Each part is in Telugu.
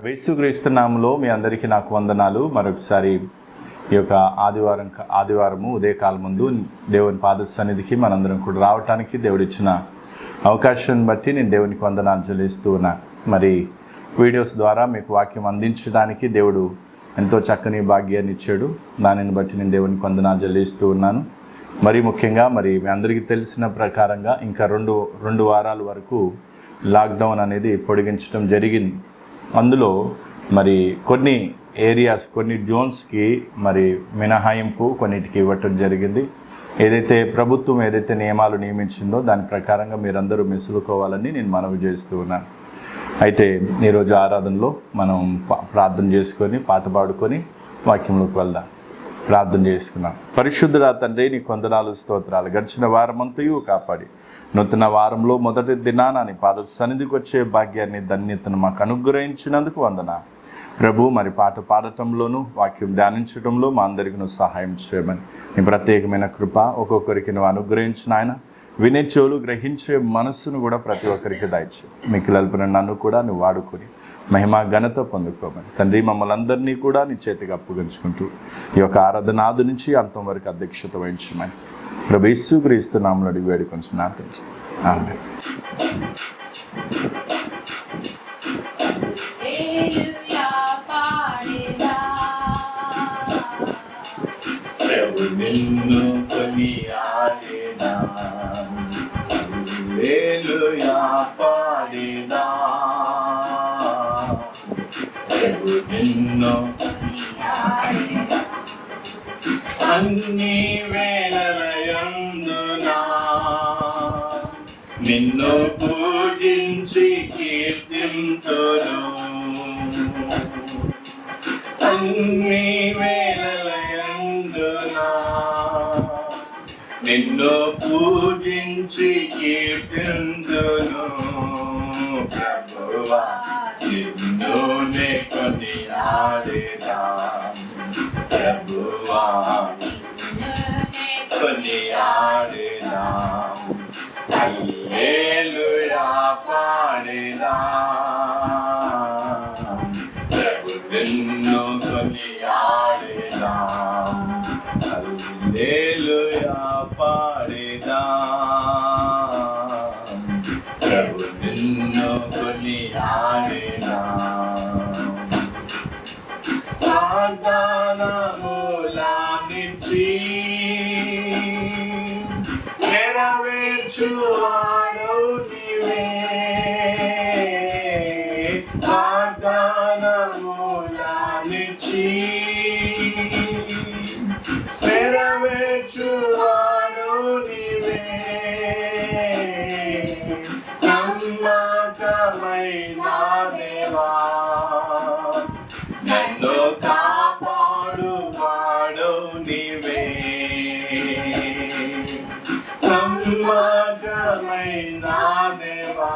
యేసుక్రీస్తు నామములో మీ అందరికీ నాకు వందనాలు మరొకసారి ఈ యొక్క ఆదివారం ఆదివారము ఉదయకాలం ముందు దేవుని పాద సన్నిధికి మనందరం కూడా రావటానికి దేవుడిచ్చిన అవకాశాన్ని బట్టి నేను దేవునికి వందనాలు చెల్లిస్తూ ఉన్నా మరి వీడియోస్ ద్వారా మీకు వాక్యం అందించడానికి దేవుడు ఎంతో చక్కని భాగ్యాన్ని ఇచ్చాడు దానిని బట్టి నేను దేవునికి వందనాలు చెల్లిస్తూ ఉన్నాను మరి ముఖ్యంగా మరి మీ అందరికీ తెలిసిన ప్రకారంగా ఇంకా రెండు రెండు వారాల వరకు లాక్డౌన్ అనేది పొడిగించడం జరిగింది అందులో మరి కొన్ని ఏరియాస్ కొన్ని జోన్స్కి మరి మినహాయింపు కొన్నిటికి ఇవ్వటం జరిగింది ఏదైతే ప్రభుత్వం ఏదైతే నియమాలు నియమించిందో దాని ప్రకారంగా మీరందరూ మెసులుకోవాలని నేను మనవి చేస్తూ ఉన్నాను అయితే ఈరోజు ఆరాధనలో మనం పా- ప్రార్థన చేసుకొని పాట పాడుకొని వాక్యంలోకి వెళ్దాం ప్రార్థన చేసుకున్నాం పరిశుద్ధుడా తండ్రి నీ కొందనాలు స్తోత్రాలు గడిచిన వారమంతయు కాపాడి నూతన వారంలో మొదటి దినాన నీ పాద సన్నిధికి వచ్చే భాగ్యాన్ని ధన్యతను మాకు అనుగ్రహించినందుకు వందన ప్రభు మరి పాట పాడటంలోను వాక్యం ధ్యానించడంలో మా అందరికి నువ్వు సహాయం చేయమని నీ ప్రత్యేకమైన కృప ఒక్కొక్కరికి నువ్వు అనుగ్రహించిన ఆయన వినే చెవులు గ్రహించే మనస్సును కూడా ప్రతి ఒక్కరికి దాయిచ్చు మీకు లల్పిన నన్ను కూడా నువ్వు వాడుకొని మహిమ ఘనత పొందుకోమని తండ్రి మమ్మల్ని అందరినీ కూడా నీ చేతికి అప్పగించుకుంటూ ఈ యొక్క ఆరాధన ఆది నుంచి అంతం వరకు అధ్యక్షత వహించమని ప్రభు యేసు క్రీస్తు నామలు అడిగి వేడుకొంచు నా తండ్రి ఆమె హల్లెలూయా పాడేదా ప్రభు నిన్ను కొనియాడేదా హల్లెలూయా పాడేదా ప్రభు నిన్ను కొనియాడేదా అన్ని వేళలయందునా నిన్ను పూజించి కీర్తింతును అన్ని వేళలయందునా నిన్ను పూజించి కీర్తింతును ప్రభువా నిన్ను నే కొనియాడేదా ప్రభువా నిన్నునే కొనియాడేదా హల్లెలూయా పాడేదా ప్రభు నిన్ను కొనియాడేదా హల్లెలూయా పాడేదా ప్రభు నిన్ను కొనియాడేదా వాగ్దానములానిచ్చి నెరవేర్చువాడు నీవే వాగ్దానములానిచ్చి నెరవేర్చువాడు నీవే నమ్మకమైన దేవా నన్ను కాపాడు వాడు నీవే నమ్మకమైన దేవా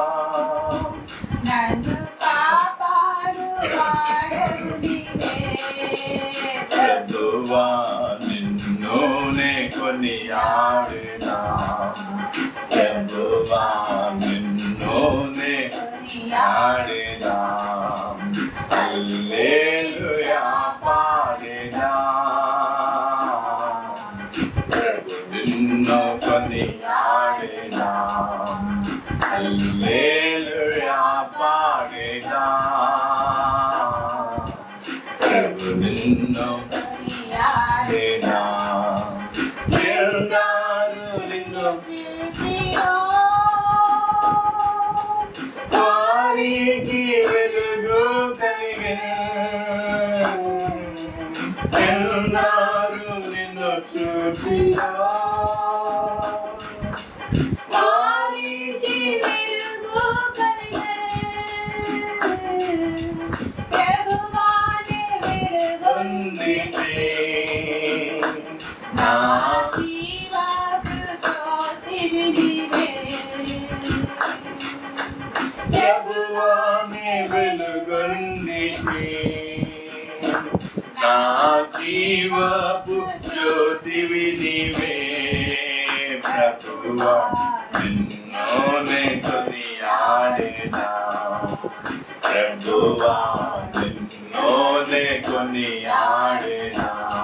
నన్ను కాపాడు వాడవు నీవే ప్రభువా నిన్ను నే కొనియాడేదా ప్రభువా నిన్ను నే కొనియాడేదా హల్లెలూయా పాడేదా ప్రభు నిన్ను కొనియాడేదా హల్లెలూయా పాడేదా ప్రభు నిన్ను కొనియాడేదా ఎన్నాడు నిన్ను వారికి వెలుగు కలిగే ఎన్నారు నిన్ను చూచినా వారికి వెలుగు కలిగే ప్రభువాని వెలుగొంది నా జీవపు జ్యోతివి నీవే. ప్రభువాని వెలుగొందితే నా జీవపు జ్యోతివి నీవే ప్రభువా నిన్నోనే కొనియాడేదా ప్రభువా నిన్నోనే కొని ఆడేదా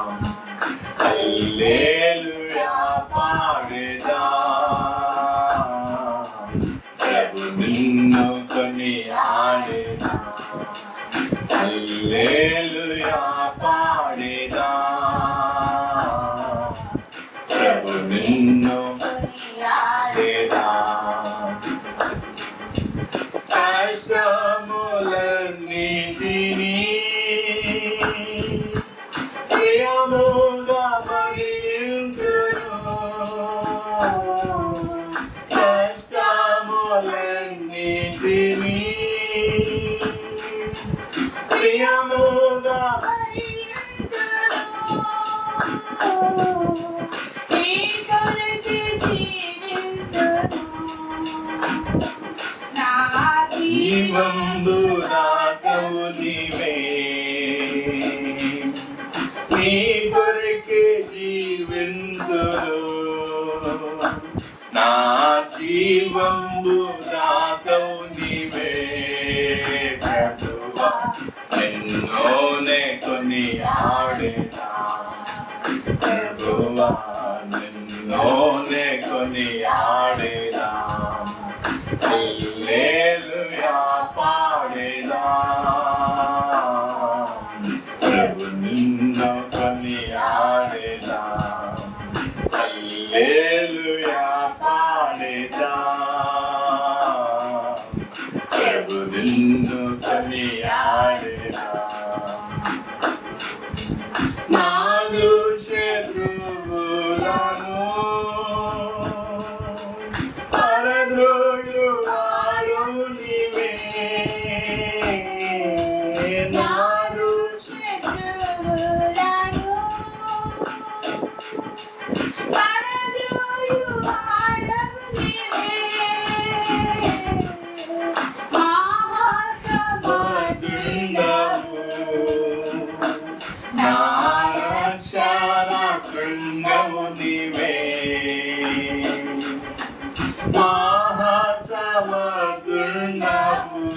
హల్లెలూయా పాడేదా ప్రభు నిన్ను కొని ఆడేదా హల్లెలూయా పాడేదా ప్రభు నిన్ను ఆడేదా కష్టములన్నిటినీ ప్రియముగా భరింతును కష్టములన్నిటినీ ప్రియముగా జీవంబు నాకవు నీవే నీ కొరకే జీవింతురు నా జీవంబు నాకవు నీవే ప్రభువా నిన్నోనే కొని ఆడేదా ప్రభువా నిన్నోనే కొని ఆడేదా హల్లెలూయా పాడేదా ప్రభు నిన్ను కొని ఆడేదా హల్లెలూయా పాడేదా ప్రభు నిన్ను కొని ఆడేదా నాదు శత్రువులను పడద్రోయు వాడు నీవే నాదు మధుండవు నా రక్షణ శృంగము నీవే మహాసమదుండవు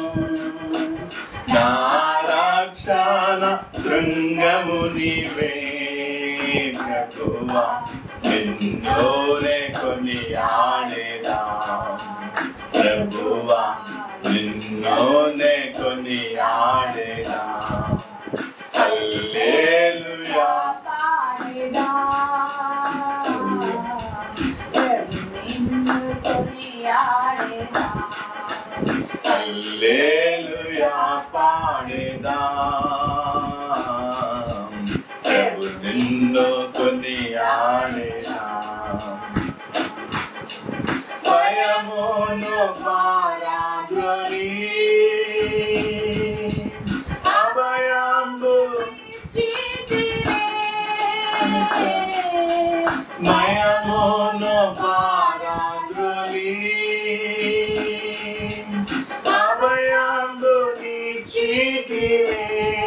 నా రక్షణ శృంగము నీవే ప్రభువా నిన్నోనే కొని ఆడేదా ప్రభువా నిన్నోనే కొని ఆడేదా హల్లెలూయా హల్లెలూయా పాడేదా ప్రభు నిన్ను కొని ఆడేదా భయమును పారాద్రోని అభయంబు మయమును పారాద్రోని అభయంబు నిచ్చితివే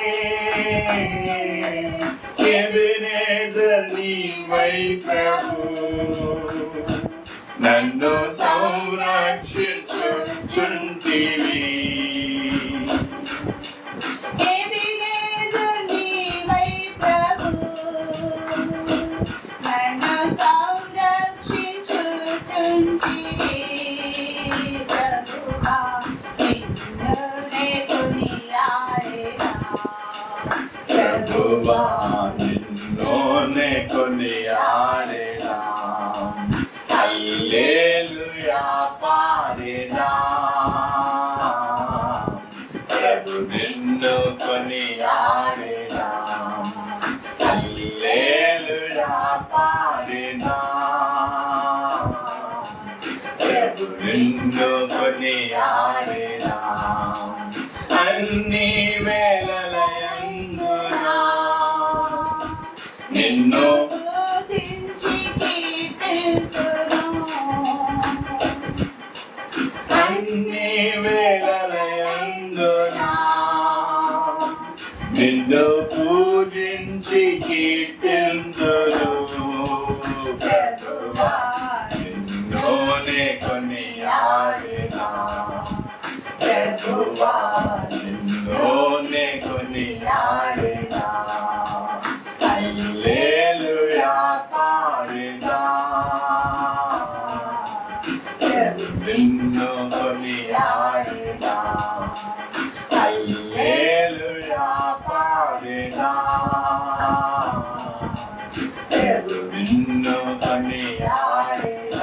ఎబెనేజర్ నీవై ప్రభు నన్ను సంరక్షించుచుంటివి ప్రభువా నిన్నోనే కొని ఆడేదా హల్లెలూయా పాడేదా ప్రభు నిన్ను కొని ఆడేదా హల్లెలూయా పాడేదా ప్రభు నిన్ను కొని ఆడేదా అన్ని వేళలయందునా నిన్ను అన్ని వేళలయందునా నిన్ను పూజించి కీర్తింతురు ప్రభువా నిన్నోనే కొని ఆడేదా ప్రభువా పాడేదా నిన్ను కొనియాడేదా హల్లెలూయా పాడేదా నిన్ను కొనియాడేదా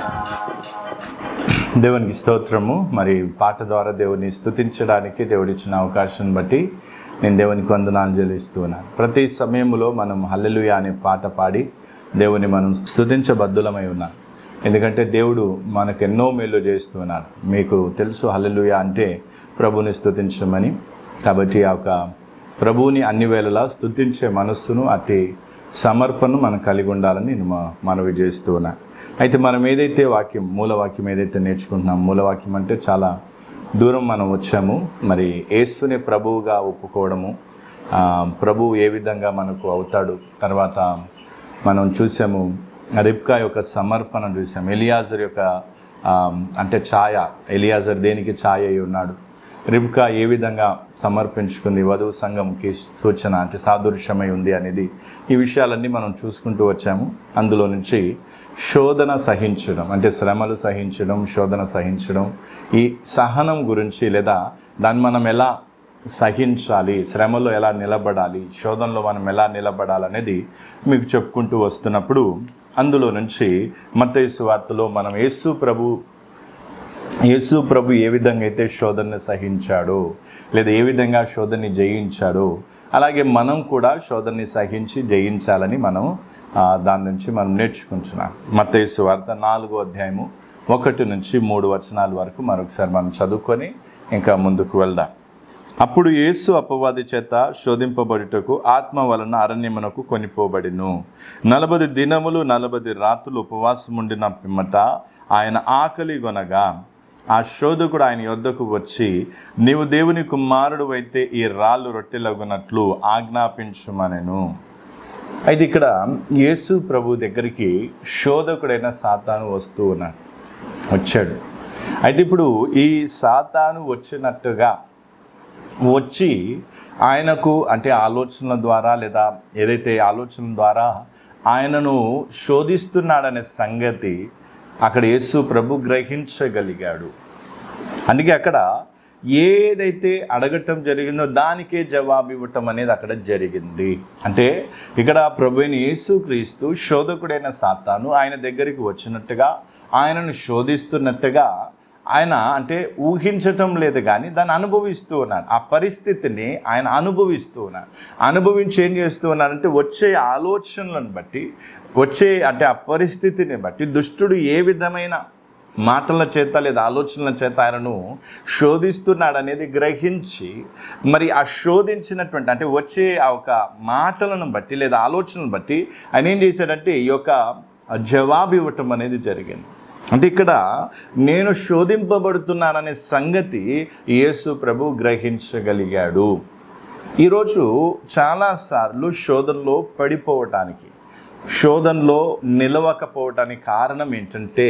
దేవునికి స్తోత్రము మరి పాట ద్వారా దేవుని స్తుతించడానికి దేవుడిచ్చిన అవకాశం బట్టి నేను దేవునికి వందనాలు చెల్లిస్తూ ఉన్నాను ప్రతి సమయంలో మనం హల్లెలూయా అనే పాట పాడి దేవుని మనం స్తుతించబద్దులమై ఉన్నాం ఎందుకంటే దేవుడు మనకు ఎన్నో మేలు చేస్తూ ఉన్నాడు మీకు తెలుసు హల్లెలూయా అంటే ప్రభుని స్తుతించమని కాబట్టి ఆ యొక్క ప్రభువుని అన్ని వేళలా స్తుతించే మనస్సును అట్టి సమర్పణను మనం కలిగి ఉండాలని నేను మా- మనవి చేస్తూ ఉన్నా అయితే మనం ఏదైతే వాక్యం మూలవాక్యం ఏదైతే నేర్చుకుంటున్నాం మూలవాక్యం అంటే చాలా దూరం మనం వచ్చాము మరి యేసుని ప్రభువుగా ఒప్పుకోవడము ఆ, ప్రభువు ఏ విధంగా మనకు అవుతాడు తర్వాత మనం చూసాము రిబ్కా యొక్క సమర్పణ చూసాం ఎలియాజర్ యొక్క ఆ, అంటే ఛాయ ఎలియాజర్ దేనికి ఛాయ అయి ఉన్నాడు రిబ్కా ఏ విధంగా సమర్పించుకుంది వధువు సంఘంకి సూచన అంటే సాదృశ్యమై ఉంది అనేది ఈ విషయాలన్నీ మనం చూసుకుంటూ వచ్చాము అందులో నుంచి శోధన సహించడం అంటే శ్రమలు సహించడం శోధన సహించడం ఈ సహనం గురించి లేదా దాన్ని మనం ఎలా సహించాలి శ్రమలో ఎలా నిలబడాలి శోధనలో మనం ఎలా నిలబడాలనేది మీకు చెప్పుకుంటూ వస్తున్నప్పుడు అందులో నుంచి మత్తయి వార్తలో మనం యేసు ప్రభు యేసు ప్రభు ఏ విధంగా అయితే శోధనని సహించాడో లేదా ఏ విధంగా శోధనని జయించాడో అలాగే మనం కూడా శోధనని సహించి జయించాలని మనం ఆ, దాని నుంచి మనం నేర్చుకుంటున్నాం మత్తయి వార్త నాలుగో అధ్యాయము ఒకటి నుంచి మూడు వచనాల వరకు మరొకసారి మనం చదువుకొని ఇంకా ముందుకు వెళ్దాం అప్పుడు యేసు అపవాది చేత శోధింపబడుటకు ఆత్మ వలన అరణ్యమునకు కొనిపోబడిను నలభై దినములు నలభై రాత్రులు ఉపవాసముండిన పిమ్మట ఆయన ఆకలి గొనగా ఆ శోధకుడు ఆయన యొద్దకు వచ్చి నీవు దేవుని కుమారుడు అయితే ఈ రాళ్ళు రొట్టెలగునట్లు ఆజ్ఞాపించుమనెను అయితే ఇక్కడ యేసు ప్రభు దగ్గరికి శోధకుడైన సాతాను వస్తూ ఉన్నాడు వచ్చాడు అయితే ఇప్పుడు ఈ సాతాను వచ్చినట్టుగా వచ్చి ఆయనకు అంటే ఆలోచనల ద్వారా లేదా ఏదైతే ఆలోచన ద్వారా ఆయనను శోధిస్తున్నాడనే సంగతి అక్కడ యేసు ప్రభు గ్రహించగలిగాడు అందుకే అక్కడ ఏదైతే అడగటం జరిగిందో దానికే జవాబు ఇవ్వటం అనేది అక్కడ జరిగింది అంటే ఇక్కడ ప్రభు అయిన యేసుక్రీస్తు శోధకుడైన సాతాను ఆయన దగ్గరికి వచ్చినట్టుగా ఆయనను శోధిస్తున్నట్టుగా ఆయన అంటే ఊహించటం లేదు కానీ దాన్ని అనుభవిస్తూ ఉన్నాడు ఆ పరిస్థితిని ఆయన అనుభవిస్తూ ఉన్నాడు అనుభవించి ఏం చేస్తూ ఉన్నాడంటే వచ్చే ఆలోచనలను బట్టి వచ్చే అంటే ఆ పరిస్థితిని బట్టి దుష్టుడు ఏ విధమైన మాటల చేత లేదా ఆలోచనల చేత ఆయనను శోధిస్తున్నాడు అనేది గ్రహించి మరి ఆ శోధించినటువంటి అంటే వచ్చే ఆ ఒక మాటలను బట్టి లేదా ఆలోచనను బట్టి ఆయన ఏం చేశాడంటే ఈ యొక్క జవాబు ఇవ్వటం అనేది జరిగింది అంటే ఇక్కడ నేను శోధింపబడుతున్నాననే సంగతి యేసు ప్రభు గ్రహించగలిగాడు ఈరోజు చాలాసార్లు శోధనలో పడిపోవటానికి శోధనలో నిలవకపోవటానికి కారణం ఏంటంటే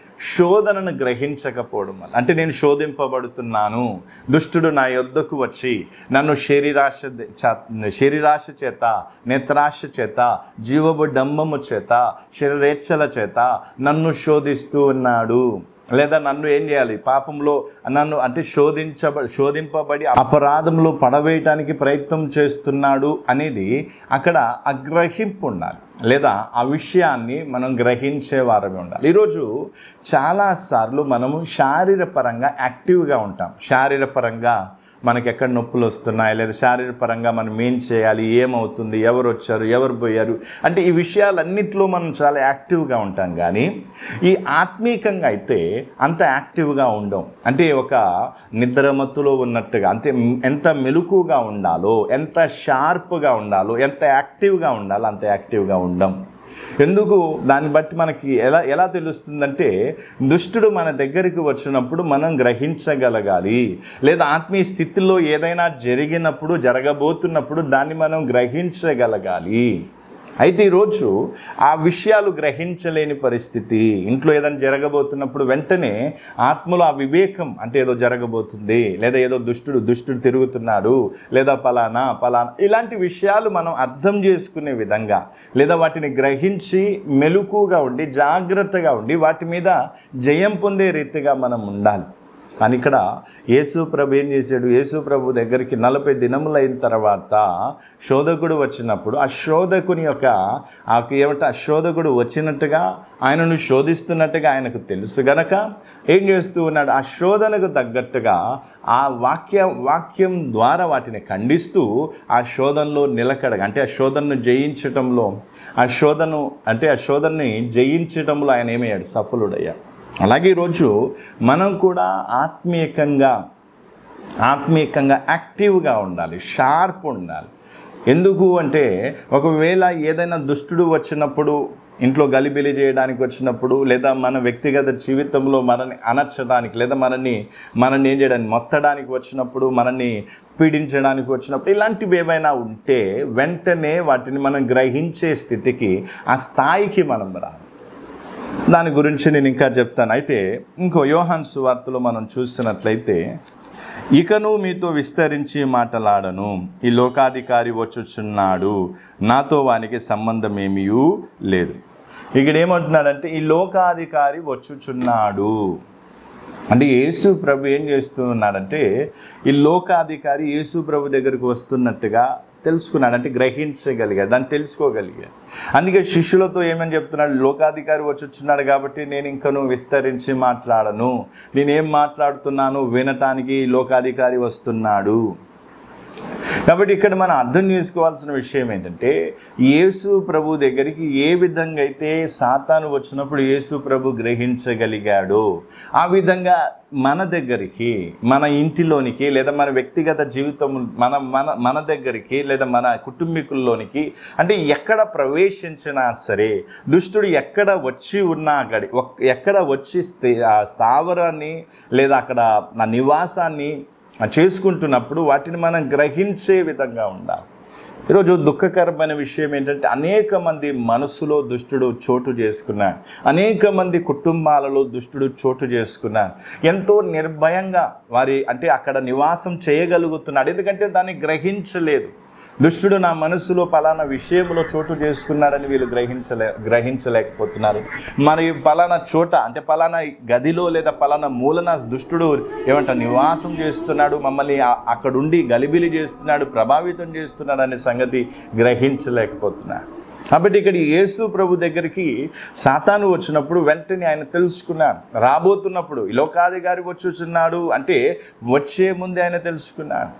శోధనను గ్రహించకపోవడం వల్ల అంటే నేను శోధింపబడుతున్నాను దుష్టుడు నా యొద్దకు వచ్చి నన్ను శరీరాశ చ- శరీరాశ చేత నేత్రాశ చేత జీవపు డంబము చేత శరీరేచ్ఛల చేత నన్ను శోధిస్తూ ఉన్నాడు లేదా నన్ను ఏం చేయాలి పాపంలో నన్ను అంటే శోధించబ శోధింపబడి అపరాధంలో పడవేయటానికి ప్రయత్నం చేస్తున్నాడు అనేది అక్కడ అగ్రహింపు ఉండాలి లేదా ఆ విషయాన్ని మనం గ్రహించే వారమే ఉండాలి ఈరోజు చాలాసార్లు మనము శారీరపరంగా యాక్టివ్గా ఉంటాం శారీరపరంగా మనకి ఎక్కడ నొప్పులు వస్తున్నాయి లేదా శారీరపరంగా మనం ఏం చేయాలి ఏమవుతుంది ఎవరు వచ్చారు ఎవరు పోయారు అంటే ఈ విషయాలన్నింటిలో మనం చాలా యాక్టివ్గా ఉంటాం కానీ ఈ ఆత్మీకంగా అయితే అంత యాక్టివ్గా ఉండం అంటే ఒక నిద్రమత్తులో ఉన్నట్టుగా అంటే ఎంత మెలకుగా ఉండాలో ఎంత షార్ప్గా ఉండాలో ఎంత యాక్టివ్గా ఉండాలో అంత యాక్టివ్గా ఉండం ఎందుకు దాన్ని బట్టి మనకి ఎలా ఎలా తెలుస్తుందంటే దుష్టుడు మన దగ్గరికి వచ్చినప్పుడు మనం గ్రహించగలగాలి లేదా ఆత్మీయ స్థితిలో ఏదైనా జరిగినప్పుడు జరగబోతున్నప్పుడు దాన్ని మనం గ్రహించగలగాలి అయితే ఈరోజు ఆ విషయాలు గ్రహించలేని పరిస్థితి ఇంట్లో ఏదైనా జరగబోతున్నప్పుడు వెంటనే ఆత్మలో ఆ వివేకం అంటే ఏదో జరగబోతుంది లేదా ఏదో దుష్టుడు దుష్టుడు తిరుగుతున్నాడు లేదా పలానా పలానా ఇలాంటి విషయాలు మనం అర్థం చేసుకునే విధంగా లేదా వాటిని గ్రహించి మెలకుగా ఉండి జాగ్రత్తగా ఉండి వాటి మీద జయం పొందే రీతిగా మనం ఉండాలి కానీ ఇక్కడ యేసు ప్రభు ఏం చేశాడు యేసు ప్రభు దగ్గరికి నలభై దినములైన తర్వాత శోధకుడు వచ్చినప్పుడు ఆ శోధకుని యొక్క ఆ ఏమంటే ఆ శోధకుడు వచ్చినట్టుగా ఆయనను శోధిస్తున్నట్టుగా ఆయనకు తెలుసు గనక ఏం చేస్తూ ఉన్నాడు ఆ శోధనకు తగ్గట్టుగా ఆ వాక్య వాక్యం ద్వారా వాటిని ఖండిస్తూ ఆ శోధనలో నిలకడగా అంటే ఆ శోధనను జయించటంలో ఆ శోధను అంటే ఆ శోధనని జయించటంలో ఆయన ఏమయ్యాడు సఫలుడయ్యాడు అలాగే ఈరోజు మనం కూడా ఆత్మీయంగా ఆత్మీయంగా యాక్టివ్గా ఉండాలి షార్ప్ ఉండాలి ఎందుకు అంటే ఒకవేళ ఏదైనా దుష్టుడు వచ్చినప్పుడు ఇంట్లో గలిబిలి చేయడానికి వచ్చినప్పుడు లేదా మన వ్యక్తిగత జీవితంలో మనల్ని అనర్చడానికి లేదా మనల్ని మనల్ని ఏం చేయడానికి మొత్తడానికి వచ్చినప్పుడు మనల్ని పీడించడానికి వచ్చినప్పుడు ఇలాంటివి ఏమైనా ఉంటే వెంటనే వాటిని మనం గ్రహించే స్థితికి ఆ స్థాయికి మనం రాలి దాని గురించి నేను ఇంకా చెప్తాను అయితే ఇంకో యోహాన్ సువార్తలో మనం చూసినట్లయితే ఇకను మీతో విస్తరించి మాటలాడను ఈ లోకాధికారి వచ్చుచున్నాడు నాతో వానికి సంబంధం ఏమీ లేదు ఇక్కడ ఏమంటున్నాడంటే ఈ లోకాధికారి వచ్చుచున్నాడు అంటే యేసు ప్రభు ఏం చేస్తూ ఉన్నాడంటే ఈ లోకాధికారి యేసు ప్రభు దగ్గరికి వస్తున్నట్టుగా తెలుసుకున్నాడు అంటే గ్రహించగలిగాడు దాన్ని తెలుసుకోగలిగాడు అందుకే శిష్యులతో ఏమని చెప్తున్నాడు లోకాధికారి వచ్చి వచ్చినాడు కాబట్టి నేను ఇంకను విస్తరించి మాట్లాడను నేనేం మాట్లాడుతున్నాను వినటానికి ఈ లోకాధికారి వస్తున్నాడు కాబట్టి ఇక్కడ మనం అర్థం చేసుకోవాల్సిన విషయం ఏంటంటే యేసు ప్రభు దగ్గరికి ఏ విధంగా అయితే సాతాను వచ్చినప్పుడు యేసు ప్రభు గ్రహించగలిగాడో ఆ విధంగా మన దగ్గరికి మన ఇంటిలోనికి లేదా మన వ్యక్తిగత జీవితం మన మన మన దగ్గరికి లేదా మన కుటుంబీకుల్లోనికి అంటే ఎక్కడ ప్రవేశించినా సరే దుష్టుడు ఎక్కడ వచ్చి ఉన్నా గడి ఒక్- ఎక్కడ వచ్చి స్థి- ఆ స్థావరాన్ని లేదా అక్కడ నా నివాసాన్ని చేసుకుంటున్నప్పుడు వాటిని మనం గ్రహించే విధంగా ఉండాలి ఈరోజు దుఃఖకరమైన విషయం ఏంటంటే అనేక మంది మనసులో దుష్టుడు చోటు చేసుకున్నాడు అనేక మంది కుటుంబాలలో దుష్టుడు చోటు చేసుకున్నాడు ఎంతో నిర్భయంగా వారి అంటే అక్కడ నివాసం చేయగలుగుతున్నాడు ఎందుకంటే దాన్ని గ్రహించలేదు దుష్టుడు నా మనసులో పలానా విషయంలో చోటు చేసుకున్నాడని వీళ్ళు గ్రహించలే గ్రహించలేకపోతున్నారు మరి పలానా చోట అంటే పలానా గదిలో లేదా పలానా మూలన దుష్టుడు ఏమంట నివాసం చేస్తున్నాడు మమ్మల్ని ఆ- అక్కడుండి గలిబిలి చేస్తున్నాడు ప్రభావితం చేస్తున్నాడు అనే సంగతి గ్రహించలేకపోతున్నాడు కాబట్టి ఇక్కడ యేసు ప్రభు దగ్గరికి సాతాను వచ్చినప్పుడు వెంటనే ఆయన తెలుసుకున్నాడు రాబోతున్నప్పుడు ఈ లోకాధికారి వచ్చుచున్నాడు అంటే వచ్చే ముందే ఆయన తెలుసుకున్నాడు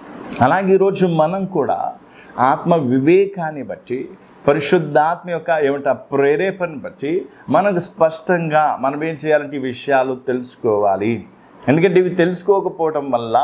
అలాగే ఈరోజు మనం కూడా ఆత్మ వివేకాన్ని బట్టి పరిశుద్ధాత్మ యొక్క ఏమంట ప్రేరేపణ బట్టి మనకు స్పష్టంగా మనం ఏం చేయాలంటే ఈ విషయాలు తెలుసుకోవాలి ఎందుకంటే ఇవి తెలుసుకోకపోవటం వల్ల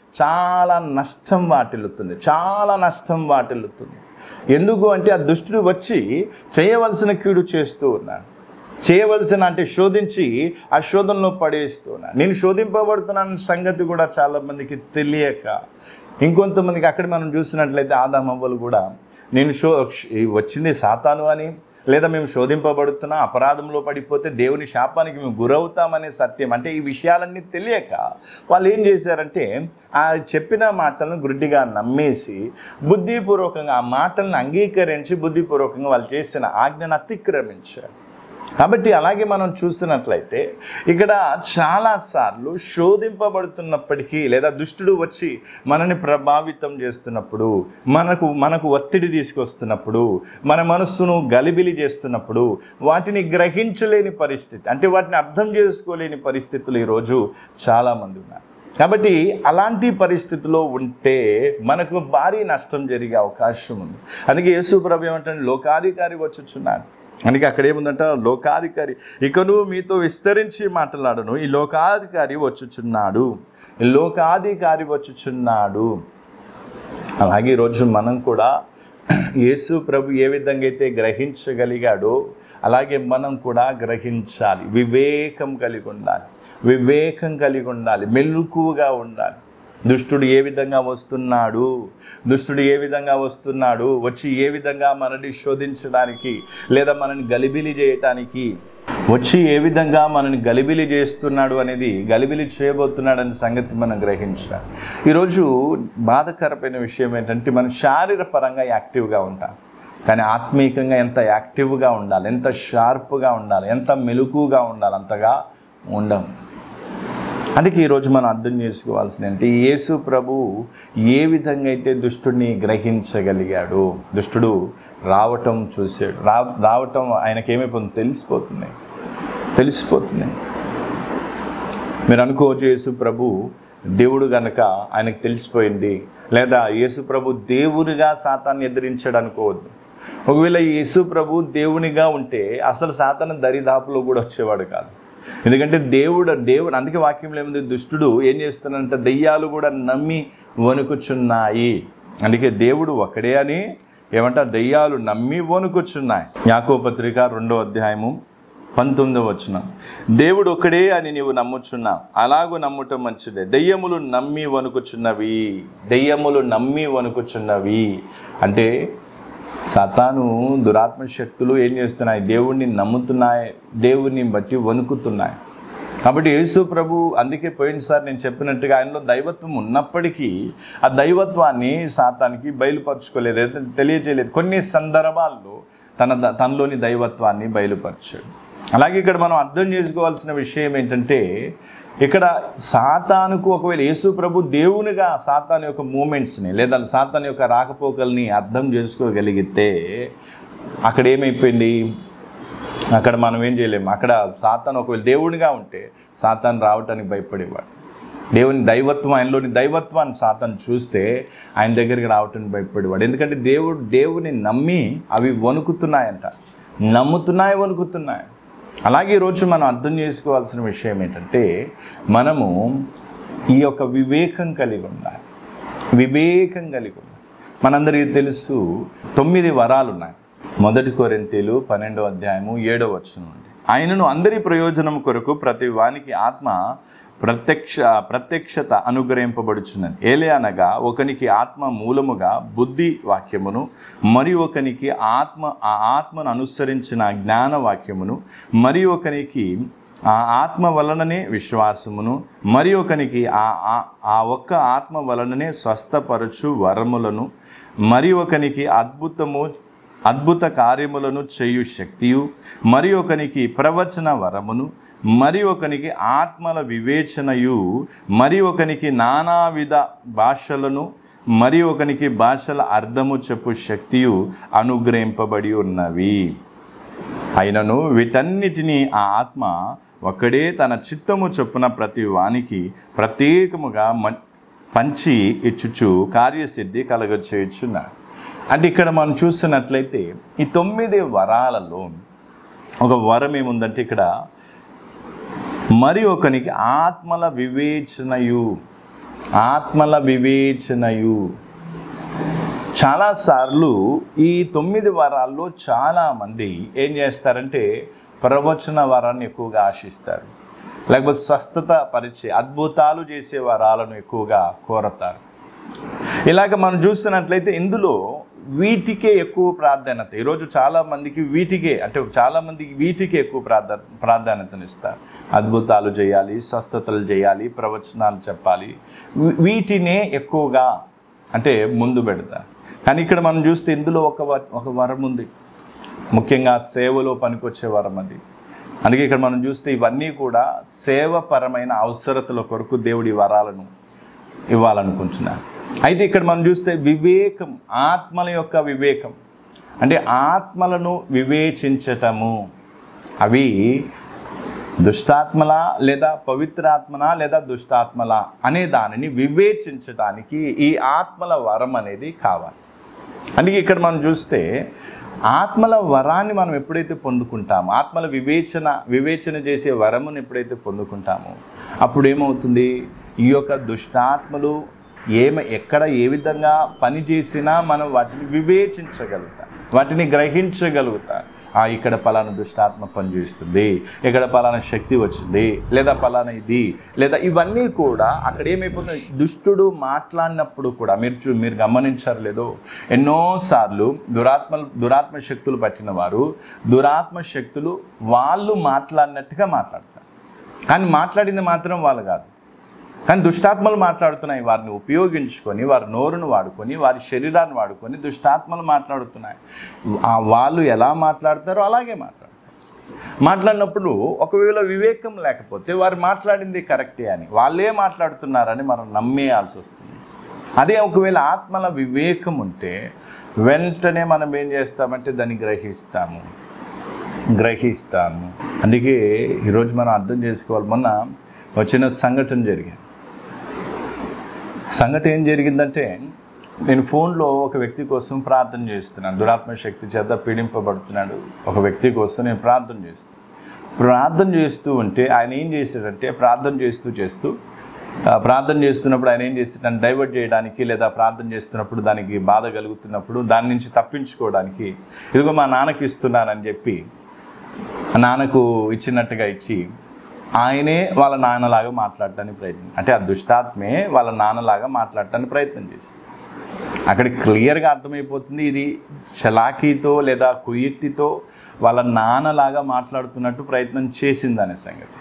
చాలా నష్టం వాటిల్లుతుంది చాలా నష్టం వాటిల్లుతుంది ఎందుకు అంటే ఆ దుష్టుడు వచ్చి చేయవలసిన కీడు చేస్తూ ఉన్నాడు చేయవలసిన అంటే శోధించి ఆ శోధనలో పడేస్తున్నాను నేను శోధింపబడుతున్నాను సంగతి కూడా చాలా మందికి తెలియక ఇంకొంతమందికి అక్కడ మనం చూసినట్లయితే ఆదామవ్వలు కూడా నేను శో ఈ వచ్చింది సాతాను అని లేదా మేము శోధింపబడుతున్నా అపరాధంలో పడిపోతే దేవుని శాపానికి మేము గురవుతామనే సత్యం అంటే ఈ విషయాలన్నీ తెలియక వాళ్ళు ఏం చేశారంటే ఆ చెప్పిన మాటలను గుడ్డిగా నమ్మేసి బుద్ధిపూర్వకంగా ఆ మాటలను అంగీకరించి బుద్ధిపూర్వకంగా వాళ్ళు చేసిన ఆజ్ఞను అతిక్రమించారు కాబట్టి అలాగే మనం చూసినట్లయితే ఇక్కడ చాలాసార్లు శోధింపబడుతున్నప్పటికీ లేదా దుష్టుడు వచ్చి మనని ప్రభావితం చేస్తున్నప్పుడు మనకు మనకు ఒత్తిడి తీసుకొస్తున్నప్పుడు మన మనస్సును గలిబిలి చేస్తున్నప్పుడు వాటిని గ్రహించలేని పరిస్థితి అంటే వాటిని అర్థం చేసుకోలేని పరిస్థితులు ఈరోజు చాలామంది ఉన్నారు కాబట్టి అలాంటి పరిస్థితిలో ఉంటే మనకు భారీ నష్టం జరిగే అవకాశం ఉంది అందుకే యేసు ప్రభు ఏమంటే లోకాధికారి వచ్చుచున్నాడు అందుకే అక్కడ ఏముందంట లోకాధికారి ఇకను మీతో విస్తరించి మాట్లాడను ఈ లోకాధికారి వచ్చుచున్నాడు ఈ లోకాధికారి వచ్చుచున్నాడు అలాగే ఈరోజు మనం కూడా యేసు ప్రభు ఏ విధంగా అయితే గ్రహించగలిగాడో అలాగే మనం కూడా గ్రహించాలి వివేకం కలిగి ఉండాలి వివేకం కలిగి ఉండాలి మెలకువగా ఉండాలి దుష్టుడు ఏ విధంగా వస్తున్నాడు దుష్టుడు ఏ విధంగా వస్తున్నాడు వచ్చి ఏ విధంగా మనల్ని శోధించడానికి లేదా మనని గలిబిలి చేయటానికి వచ్చి ఏ విధంగా మనని గలిబిలి చేస్తున్నాడు అనేది గలిబిలి చేయబోతున్నాడు అనే సంగతి మనం గ్రహించాలి ఈరోజు బాధకరమైన విషయం ఏంటంటే మనం శారీరపరంగా యాక్టివ్గా ఉంటాం కానీ ఆత్మీయంగా ఎంత యాక్టివ్గా ఉండాలి ఎంత షార్ప్గా ఉండాలి ఎంత మెలకుగా ఉండాలి అంతగా ఉండం అందుకే ఈరోజు మనం అర్థం చేసుకోవాల్సింది ఏంటి యేసు ప్రభు ఏ విధంగా అయితే దుష్టుడిని గ్రహించగలిగాడు దుష్టుడు రావటం చూసాడు రా రావటం ఆయనకేమైపోతుంది తెలిసిపోతున్నాయి తెలిసిపోతున్నాయి మీరు అనుకోవచ్చు యేసు ప్రభు దేవుడు గనక ఆయనకు తెలిసిపోయింది లేదా యేసు ప్రభు దేవునిగా సాతాన్ని ఎదిరించాడు అనుకోవద్దు ఒకవేళ యేసు ప్రభు దేవునిగా ఉంటే అసలు సాతాను దరిదాపులో కూడా వచ్చేవాడు కాదు ఎందుకంటే దేవుడు దేవుడు అందుకే వాక్యంలో ఏముంది దుష్టుడు ఏం చేస్తున్నాడంటే దెయ్యాలు కూడా నమ్మి వణుకుచున్నాయి అందుకే దేవుడు ఒకడే అని ఏమంటారు దెయ్యాలు నమ్మి వణుకుచున్నాయి యాకో పత్రిక రెండో అధ్యాయము పంతొమ్మిదవ వచ్చిన దేవుడు ఒకడే అని నీవు నమ్ముచున్నావు అలాగూ నమ్ముటం మంచిదే దెయ్యములు నమ్మి వణుకుచున్నవి దెయ్యములు నమ్మి వణుకుచున్నవి అంటే సతాను దురాత్మ శక్తులు ఏం చేస్తున్నాయి దేవుణ్ణి నమ్ముతున్నాయి దేవుణ్ణి బట్టి వణుకుతున్నాయి కాబట్టి యేసు ప్రభు అందుకే పోయినసారి నేను చెప్పినట్టుగా ఆయనలో దైవత్వం ఉన్నప్పటికీ ఆ దైవత్వాన్ని సాతానికి బయలుపరచుకోలేదు అయితే తెలియజేయలేదు కొన్ని సందర్భాల్లో తన ద- తనలోని దైవత్వాన్ని బయలుపరిచాడు అలాగే ఇక్కడ మనం అర్థం చేసుకోవాల్సిన విషయం ఏంటంటే ఇక్కడ సాతానుకు ఒకవేళ యేసు ప్రభు దేవునిగా సాతాన్ యొక్క మూమెంట్స్ని లేదా సాతాన్ యొక్క రాకపోకల్ని అర్థం చేసుకోగలిగితే అక్కడ ఏమైపోయింది అక్కడ మనం ఏం చేయలేము అక్కడ సాతాన్ ఒకవేళ దేవునిగా ఉంటే సాతాన్ రావటానికి భయపడేవాడు దేవుని దైవత్వం ఆయనలోని దైవత్వాన్ని సాతాన్ చూస్తే ఆయన దగ్గరికి రావటానికి భయపడేవాడు ఎందుకంటే దేవుడు దేవుని నమ్మి అవి వణుకుతున్నాయంట నమ్ముతున్నాయి వణుకుతున్నాయి అలాగే ఈరోజు మనం అర్థం చేసుకోవాల్సిన విషయం ఏంటంటే మనము ఈ యొక్క వివేకం కలిగి ఉండాలి వివేకం కలిగి ఉండాలి మనందరికీ తెలుసు తొమ్మిది వరాలు ఉన్నాయి మొదటి కొరింతీలు పన్నెండో అధ్యాయము ఏడో వచనం నుండి ఆయనను అందరి ప్రయోజనం కొరకు ప్రతి వానికి ఆత్మ ప్రత్యక్ష ప్రత్యక్షత అనుగ్రహింపబడుచున్నది ఏలే అనగా ఒకనికి ఆత్మ మూలముగా బుద్ధి వాక్యమును మరి ఒకనికి ఆత్మ ఆ ఆత్మను అనుసరించిన జ్ఞాన వాక్యమును మరి ఒకనికి ఆ ఆత్మ వలననే విశ్వాసమును మరి ఒకనికి ఆ ఆ- ఆ ఒక్క ఆత్మ వలననే స్వస్థపరచు వరములను మరి ఒకనికి అద్భుతము అద్భుత కార్యములను చేయు శక్తియు మరి ఒకనికి ప్రవచన వరమును మరి ఒకనికి ఆత్మల వివేచనయు మరి ఒకనికి నానావిధ భాషలను మరి ఒకనికి భాషల అర్థము చెప్పు శక్తియు అనుగ్రహింపబడి ఉన్నవి అయినను వీటన్నిటినీ ఆ ఆత్మ ఒక్కడే తన చిత్తము చొప్పున ప్రతి వానికి ప్రత్యేకముగా మన్- పంచి ఇచ్చుచు కార్యసిద్ధి కలగచేయుచున్నాడు అంటే ఇక్కడ మనం చూస్తున్నట్లయితే ఈ తొమ్మిది వరాలలో ఒక వరం ఏముందంటే ఇక్కడ మరి ఒకనికి ఆత్మల వివేచనయు ఆత్మల వివేచనయు చాలాసార్లు ఈ తొమ్మిది వరాల్లో చాలామంది ఏం చేస్తారంటే ప్రవచన వరాన్ని ఎక్కువగా ఆశిస్తారు లేకపోతే స్వస్థత పరిచే అద్భుతాలు చేసే వరాలను ఎక్కువగా కోరతారు ఇలాగ మనం చూస్తున్నట్లయితే ఇందులో వీటికే ఎక్కువ ప్రాధాన్యత ఈరోజు చాలా మందికి వీటికే అంటే చాలా మందికి వీటికే ఎక్కువ ప్రాధా ప్రాధాన్యతనిస్తారు అద్భుతాలు చేయాలి స్వస్థతలు చేయాలి ప్రవచనాలు చెప్పాలి వీ- వీటినే ఎక్కువగా అంటే ముందు పెడతారు కానీ ఇక్కడ మనం చూస్తే ఇందులో ఒక వ- ఒక వరం ఉంది ముఖ్యంగా సేవలో పనికొచ్చే వరం అది అందుకే ఇక్కడ మనం చూస్తే ఇవన్నీ కూడా సేవపరమైన అవసరతల కొరకు దేవుడి వరాలను ఇవ్వాలనుకుంటున్నారు అయితే ఇక్కడ మనం చూస్తే వివేకం ఆత్మల యొక్క వివేకం అంటే ఆత్మలను వివేచించటము అవి దుష్టాత్మల లేదా పవిత్రాత్మన లేదా దుష్టాత్మల అనే దానిని వివేచించడానికి ఈ ఆత్మల వరం అనేది కావాలి అందుకే ఇక్కడ మనం చూస్తే ఆత్మల వరాన్ని మనం ఎప్పుడైతే పొందుకుంటామో ఆత్మల వివేచన వివేచన చేసే వరమును ఎప్పుడైతే పొందుకుంటామో అప్పుడు ఏమవుతుంది ఈ యొక్క దుష్టాత్మలు ఏమ ఎక్కడ ఏ విధంగా పని చేసినా మనం వాటిని వివేచించగలుగుతాం వాటిని గ్రహించగలుగుతాం ఆ ఇక్కడ పలానా దుష్టాత్మ పనిచేస్తుంది ఇక్కడ పలానా శక్తి వచ్చింది లేదా పలానా ఇది లేదా ఇవన్నీ కూడా అక్కడ ఏమైపోతుంది దుష్టుడు మాట్లాడినప్పుడు కూడా మీరు చూ- మీరు గమనించారు లేదో ఎన్నోసార్లు దురాత్మ దురాత్మ శక్తులు పట్టిన వారు దురాత్మ శక్తులు వాళ్ళు మాట్లాడినట్టుగా మాట్లాడతారు కానీ మాట్లాడింది మాత్రం వాళ్ళు కాదు కానీ దుష్టాత్మలు మాట్లాడుతున్నాయి వారిని ఉపయోగించుకొని వారి నోరును వాడుకొని వారి శరీరాన్ని వాడుకొని దుష్టాత్మలు మాట్లాడుతున్నాయి ఆ వాళ్ళు ఎలా మాట్లాడతారో అలాగే మాట్లాడతారు మాట్లాడినప్పుడు ఒకవేళ వివేకం లేకపోతే వారు మాట్లాడింది కరెక్టే అని వాళ్ళే మాట్లాడుతున్నారని మనం నమ్మేయాల్సి వస్తుంది అదే ఒకవేళ ఆత్మల వివేకం ఉంటే వెంటనే మనం ఏం చేస్తామంటే దాన్ని గ్రహిస్తాము గ్రహిస్తాము అందుకే ఈరోజు మనం అర్థం చేసుకోవాలి మొన్న వచ్చిన సంఘటన జరిగింది సంఘటన ఏం జరిగిందంటే నేను ఫోన్లో ఒక వ్యక్తి కోసం ప్రార్థన చేస్తున్నాను దురాత్మ శక్తి చేత పీడింపబడుతున్నాడు ఒక వ్యక్తి కోసం నేను ప్రార్థన చేస్తున్నాను ప్రార్థన చేస్తూ ఉంటే ఆయన ఏం చేశాడంటే ప్రార్థన చేస్తూ చేస్తూ ఆ, ప్రార్థన చేస్తున్నప్పుడు ఆయన ఏం చేస్తాడు డైవర్ట్ చేయడానికి లేదా ప్రార్థన చేస్తున్నప్పుడు దానికి బాధ కలుగుతున్నప్పుడు దాని నుంచి తప్పించుకోవడానికి ఇదిగో మా నాన్నకి ఇస్తున్నానని చెప్పి ఆ నాన్నకు ఇచ్చినట్టుగా ఇచ్చి ఆయనే వాళ్ళ నాన్నలాగా మాట్లాడటానికి ప్రయత్నం అంటే ఆ దుష్టాత్మే వాళ్ళ నాన్నలాగా మాట్లాడటానికి ప్రయత్నం చేసి అక్కడ క్లియర్గా అర్థమైపోతుంది ఇది చలాకీతో లేదా కుయుక్తితో వాళ్ళ నాన్నలాగా మాట్లాడుతున్నట్టు ప్రయత్నం చేసింది అనే సంగతి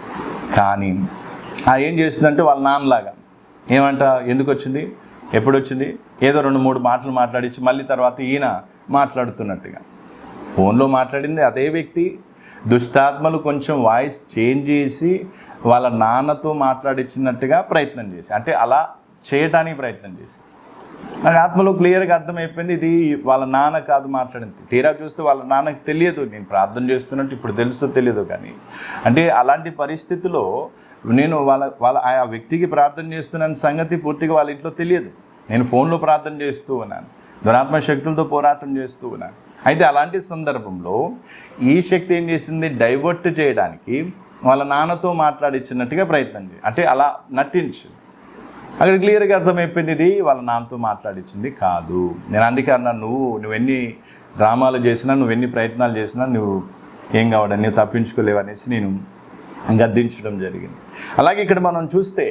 కానీ ఆ ఏం చేస్తుందంటే వాళ్ళ నాన్నలాగా ఏమంట ఎందుకు వచ్చింది ఎప్పుడు వచ్చింది ఏదో రెండు మూడు మాటలు మాట్లాడించి మళ్ళీ తర్వాత ఈయన మాట్లాడుతున్నట్టుగా ఫోన్లో మాట్లాడింది అదే వ్యక్తి దుష్టాత్మలు కొంచెం వాయిస్ చేంజ్ చేసి వాళ్ళ నాన్నతో మాట్లాడించినట్టుగా ప్రయత్నం చేసి అంటే అలా చేయటానికి ప్రయత్నం చేసి నాకు ఆత్మలో క్లియర్గా అర్థమైపోయింది ఇది వాళ్ళ నాన్న కాదు మాట్లాడింది తీరా చూస్తే వాళ్ళ నాన్నకి తెలియదు నేను ప్రార్థన చేస్తున్నట్టు ఇప్పుడు తెలుసో తెలియదు కానీ అంటే అలాంటి పరిస్థితిలో నేను వాళ్ళ వాళ్ళ ఆ వ్యక్తికి ప్రార్థన చేస్తున్నాను సంగతి పూర్తిగా వాళ్ళ ఇంట్లో తెలియదు నేను ఫోన్లో ప్రార్థన చేస్తూ ఉన్నాను దురాత్మ శక్తులతో పోరాటం చేస్తూ ఉన్నాను అయితే అలాంటి సందర్భంలో ఈ శక్తి ఏం చేసింది డైవర్ట్ చేయడానికి వాళ్ళ నాన్నతో మాట్లాడించినట్టుగా ప్రయత్నం చేయి అంటే అలా నటించింది అక్కడ క్లియర్గా అర్థమైపోయింది ఇది వాళ్ళ నాన్నతో మాట్లాడించింది కాదు నేను అందుకే అన్నా నువ్వు నువ్వు ఎన్ని డ్రామాలు చేసినా నువ్వు ఎన్ని ప్రయత్నాలు చేసినా నువ్వు ఏం కావడం నువ్వు తప్పించుకోలేవు అనేసి నేను గద్దించడం జరిగింది అలాగే ఇక్కడ మనం చూస్తే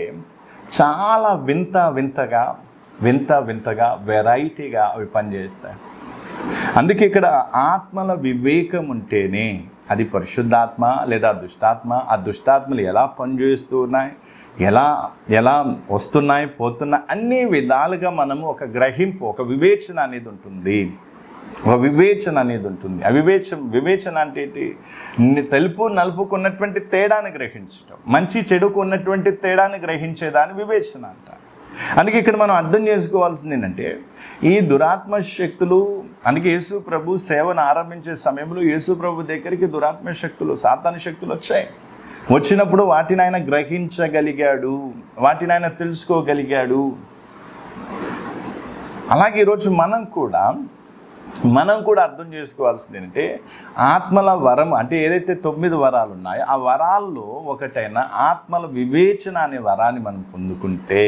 చాలా వింత వింతగా వింత వింతగా వెరైటీగా అవి పనిచేస్తాయి అందుకే ఇక్కడ ఆత్మల వివేకం ఉంటేనే అది పరిశుద్ధాత్మ లేదా దుష్టాత్మ ఆ దుష్టాత్మలు ఎలా పనిచేస్తూ ఉన్నాయి ఎలా ఎలా వస్తున్నాయి పోతున్నాయి అన్ని విధాలుగా మనము ఒక గ్రహింపు ఒక వివేచన అనేది ఉంటుంది ఒక వివేచన అనేది ఉంటుంది ఆ వివేచన వివేచన అంటే ఏంటి ని- తెలుపు నలుపుకు ఉన్నటువంటి తేడాన్ని గ్రహించటం మంచి చెడుకు ఉన్నటువంటి తేడాన్ని గ్రహించేదాన్ని వివేచన అంటారు అందుకే ఇక్కడ మనం అర్థం చేసుకోవాల్సింది ఏంటంటే ఈ దురాత్మ శక్తులు అందుకే యేసు ప్రభు సేవను ఆరంభించే సమయంలో యేసు ప్రభు దగ్గరికి దురాత్మ శక్తులు సాతాన శక్తులు వచ్చాయి వచ్చినప్పుడు వాటిని ఆయన గ్రహించగలిగాడు వాటిని ఆయన తెలుసుకోగలిగాడు అలాగే ఈరోజు మనం కూడా మనం కూడా అర్థం చేసుకోవాల్సింది ఏంటంటే ఆత్మల వరం అంటే ఏదైతే తొమ్మిది వరాలు ఉన్నాయో ఆ వరాల్లో ఒకటైన ఆత్మల వివేచన అనే వరాన్ని మనం పొందుకుంటే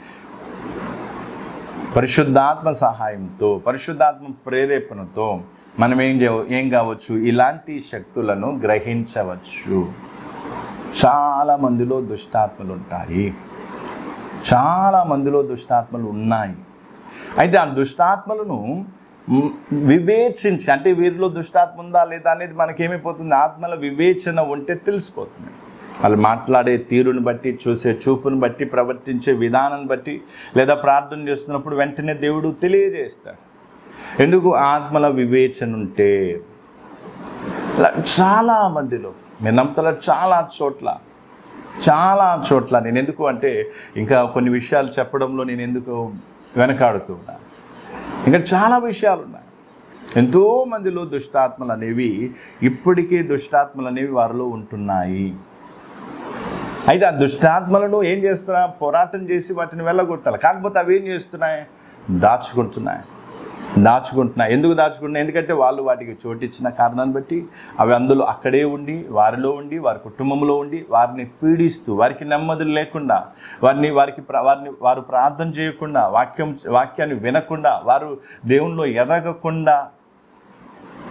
పరిశుద్ధాత్మ సహాయంతో పరిశుద్ధాత్మ ప్రేరేపణతో మనం ఏం చేయ ఏం కావచ్చు ఇలాంటి శక్తులను గ్రహించవచ్చు చాలా మందిలో దుష్టాత్మలు ఉంటాయి చాలా మందిలో దుష్టాత్మలు ఉన్నాయి అయితే ఆ దుష్టాత్మలను మ్, వివేచించి అంటే వీరిలో దుష్టాత్మ ఉందా లేదా అనేది మనకేమైపోతుంది ఆత్మల వివేచన ఉంటే తెలిసిపోతుంది వాళ్ళు మాట్లాడే తీరుని బట్టి చూసే చూపుని బట్టి ప్రవర్తించే విధానాన్ని బట్టి లేదా ప్రార్థన చేస్తున్నప్పుడు వెంటనే దేవుడు తెలియజేస్తాడు ఎందుకు ఆత్మల వివేచన ఉంటే ఇలా చాలా మందిలో మీరు నమ్ముతారా చాలా చోట్ల చాలా చోట్ల నేను ఎందుకు అంటే ఇంకా కొన్ని విషయాలు చెప్పడంలో నేను ఎందుకు వెనకాడుతూ ఉన్నాను ఇంకా చాలా విషయాలు ఉన్నాయి ఎంతో మందిలో దుష్టాత్మలు అనేవి ఇప్పటికీ దుష్టాత్మలు అనేవి వారిలో ఉంటున్నాయి అయితే ఆ దుష్టాత్మలను ఏం చేస్తున్నా పోరాటం చేసి వాటిని వెళ్ళగొట్టాలి కాకపోతే అవి ఏం చేస్తున్నాయి దాచుకుంటున్నాయి దాచుకుంటున్నాయి ఎందుకు దాచుకుంటున్నాయి ఎందుకంటే వాళ్ళు వాటికి చోటిచ్చిన కారణాన్ని బట్టి అవి అందులో అక్కడే ఉండి వారిలో ఉండి వారి కుటుంబంలో ఉండి వారిని పీడిస్తూ వారికి నెమ్మది లేకుండా వారిని వారికి ప్ర- వారిని వారు ప్రార్థన చేయకుండా వాక్యం వాక్యాన్ని వినకుండా వారు దేవుణ్ణిలో ఎదగకుండా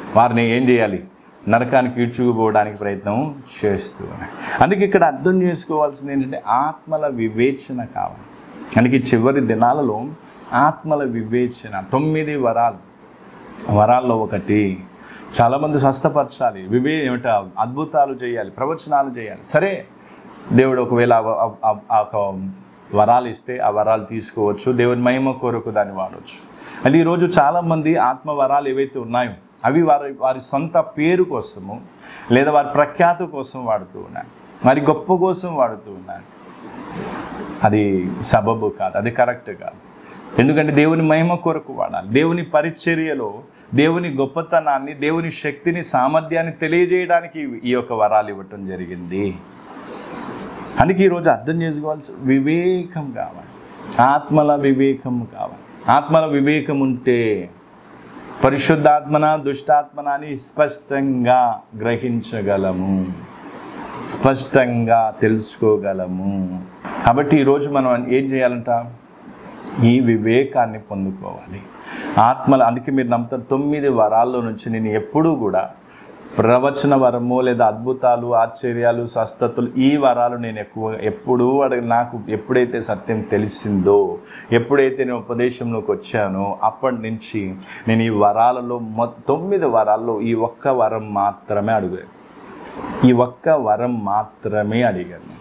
వారిని ఏం చేయాలి నరకానికి ఈడ్చుకుపోవడానికి ప్రయత్నం చేస్తూ ఉన్నాయి అందుకే ఇక్కడ అర్థం చేసుకోవాల్సింది ఏంటంటే ఆత్మల వివేచన కావాలి అందుకే చివరి దినాలలో ఆత్మల వివేచన తొమ్మిది వరాలు వరాల్లో ఒకటి చాలామంది స్వస్థపరచాలి వివే ఏమిట అద్భుతాలు చేయాలి ప్రవచనాలు చేయాలి సరే దేవుడు ఒకవేళ ఆ- ఆ- ఆ- ఆ ఒక వరాలు ఇస్తే ఆ వరాలు తీసుకోవచ్చు దేవుని మహిమ కొరకు దాన్ని వాడవచ్చు అది ఈరోజు చాలామంది ఆత్మ వరాలు ఏవైతే ఉన్నాయో అవి వారి వారి సొంత పేరు కోసము లేదా వారి ప్రఖ్యాతి కోసం వాడుతూ ఉన్నారు వారి గొప్ప కోసం వాడుతూ ఉన్నారు అది సబబు కాదు అది కరెక్ట్ కాదు ఎందుకంటే దేవుని మహిమ కొరకు వాడాలి దేవుని పరిచర్యలో దేవుని గొప్పతనాన్ని దేవుని శక్తిని సామర్థ్యాన్ని తెలియజేయడానికి ఈ యొక్క వరాలు ఇవ్వటం జరిగింది అందుకే ఈరోజు అర్థం చేసుకోవాల్సి వివేకం కావాలి ఆత్మల వివేకం కావాలి ఆత్మల వివేకం ఉంటే పరిశుద్ధాత్మన దుష్టాత్మన అని స్పష్టంగా గ్రహించగలము స్పష్టంగా తెలుసుకోగలము కాబట్టి ఈరోజు మనం ఏం చేయాలంట ఈ వివేకాన్ని పొందుకోవాలి ఆత్మల అందుకే మీరు నమ్ముతారు తొమ్మిది వరాల్లో నుంచి నేను ఎప్పుడూ కూడా ప్రవచన వరము లేదా అద్భుతాలు ఆశ్చర్యాలు స్వస్థతలు ఈ వరాలు నేను ఎక్కువ ఎప్పుడూ అడగ నాకు ఎప్పుడైతే సత్యం తెలిసిందో ఎప్పుడైతే నేను ఉపదేశంలోకి వచ్చానో అప్పటి నుంచి నేను ఈ వరాలలో మొ తొమ్మిది వరాల్లో ఈ ఒక్క వరం మాత్రమే అడిగాను ఈ ఒక్క వరం మాత్రమే అడిగాను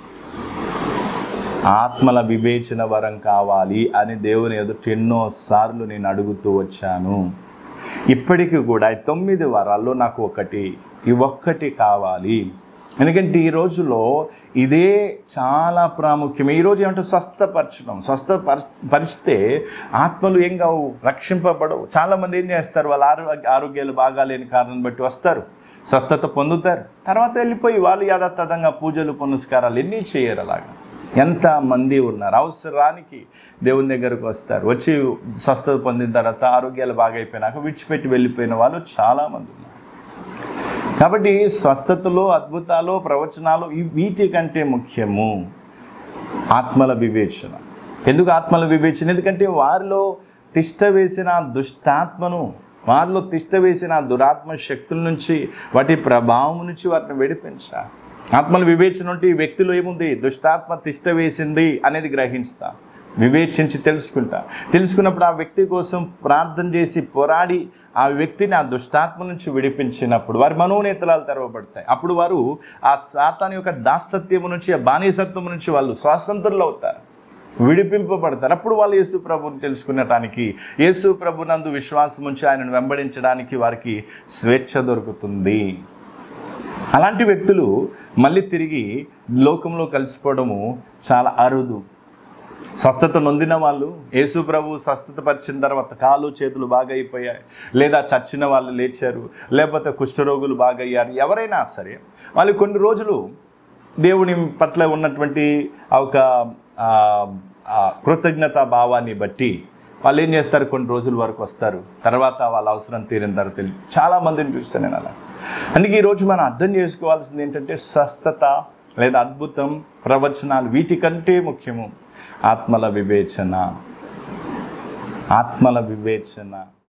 ఆత్మల వివేచన వరం కావాలి అని దేవుని ఎదుట ఎన్నోసార్లు నేను అడుగుతూ వచ్చాను ఇప్పటికీ కూడా ఈ తొమ్మిది వరాల్లో నాకు ఒకటి ఈ ఒక్కటి కావాలి ఎందుకంటే ఈ రోజులో ఇదే చాలా ప్రాముఖ్యం ఈరోజు ఏమంటే స్వస్థపరచడం స్వస్థపర పరిస్తే ఆత్మలు ఏం కావు రక్షింపబడవు చాలామంది ఏం చేస్తారు వాళ్ళ ఆరోగ్య ఆరోగ్యాలు బాగాలేని కారణం బట్టి వస్తారు స్వస్థత పొందుతారు తర్వాత వెళ్ళిపోయి వాళ్ళు యథాతథంగా పూజలు పునస్కారాలు ఎన్ని చేయరు అలాగా ఎంతమంది ఉన్నారు అవసరానికి దేవుని దగ్గరకు వస్తారు వచ్చి స్వస్థత పొందిన తర్వాత ఆరోగ్యాలు బాగైపోయినాక విడిచిపెట్టి వెళ్ళిపోయిన వాళ్ళు చాలామంది ఉన్నారు కాబట్టి స్వస్థతలో అద్భుతాలు ప్రవచనాలు ఈ వీటి కంటే ముఖ్యము ఆత్మల వివేచన ఎందుకు ఆత్మల వివేచన ఎందుకంటే వారిలో తిష్ట వేసిన దుష్టాత్మను వారిలో తిష్ట వేసిన దురాత్మ శక్తుల నుంచి వాటి ప్రభావం నుంచి వాటిని విడిపించా ఆత్మల వివేచన ఉంటే ఈ వ్యక్తిలో ఏముంది దుష్టాత్మ తిష్ట వేసింది అనేది గ్రహిస్తా వివేచించి తెలుసుకుంటా తెలుసుకున్నప్పుడు ఆ వ్యక్తి కోసం ప్రార్థన చేసి పోరాడి ఆ వ్యక్తిని ఆ దుష్టాత్మ నుంచి విడిపించినప్పుడు వారి మనోనేతరాలు తెరవబడతాయి అప్పుడు వారు ఆ సాతాన్ యొక్క దాసత్యము నుంచి ఆ బానిసత్వం నుంచి వాళ్ళు స్వాతంత్రులు అవుతారు విడిపింపబడతారు అప్పుడు వాళ్ళు యేసు ప్రభుని తెలుసుకునటానికి యేసు ప్రభునందు విశ్వాసం ఉంచి ఆయనను వెంబడించడానికి వారికి స్వేచ్ఛ దొరుకుతుంది అలాంటి వ్యక్తులు మళ్ళీ తిరిగి లోకంలో కలిసిపోవడము చాలా అరుదు స్వస్థత నొందిన వాళ్ళు యేసు ప్రభు స్వస్థత పరిచిన తర్వాత కాలు చేతులు బాగా అయిపోయాయి లేదా చచ్చిన వాళ్ళు లేచారు లేకపోతే కుష్ఠరోగులు బాగా అయ్యారు ఎవరైనా సరే వాళ్ళు కొన్ని రోజులు దేవుని పట్ల ఉన్నటువంటి ఆ ఒక ఆ, ఆ కృతజ్ఞతా భావాన్ని బట్టి వాళ్ళు ఏం చేస్తారు కొన్ని రోజుల వరకు వస్తారు తర్వాత వాళ్ళ అవసరం తీరిన తర్వాత తెలియదు చాలా మందిని చూస్తాను నేను అలా అందుకే ఈరోజు మనం అర్థం చేసుకోవాల్సింది ఏంటంటే స్వస్థత లేదా అద్భుతం ప్రవచనాలు వీటికంటే ముఖ్యము ఆత్మల వివేచన ఆత్మల వివేచన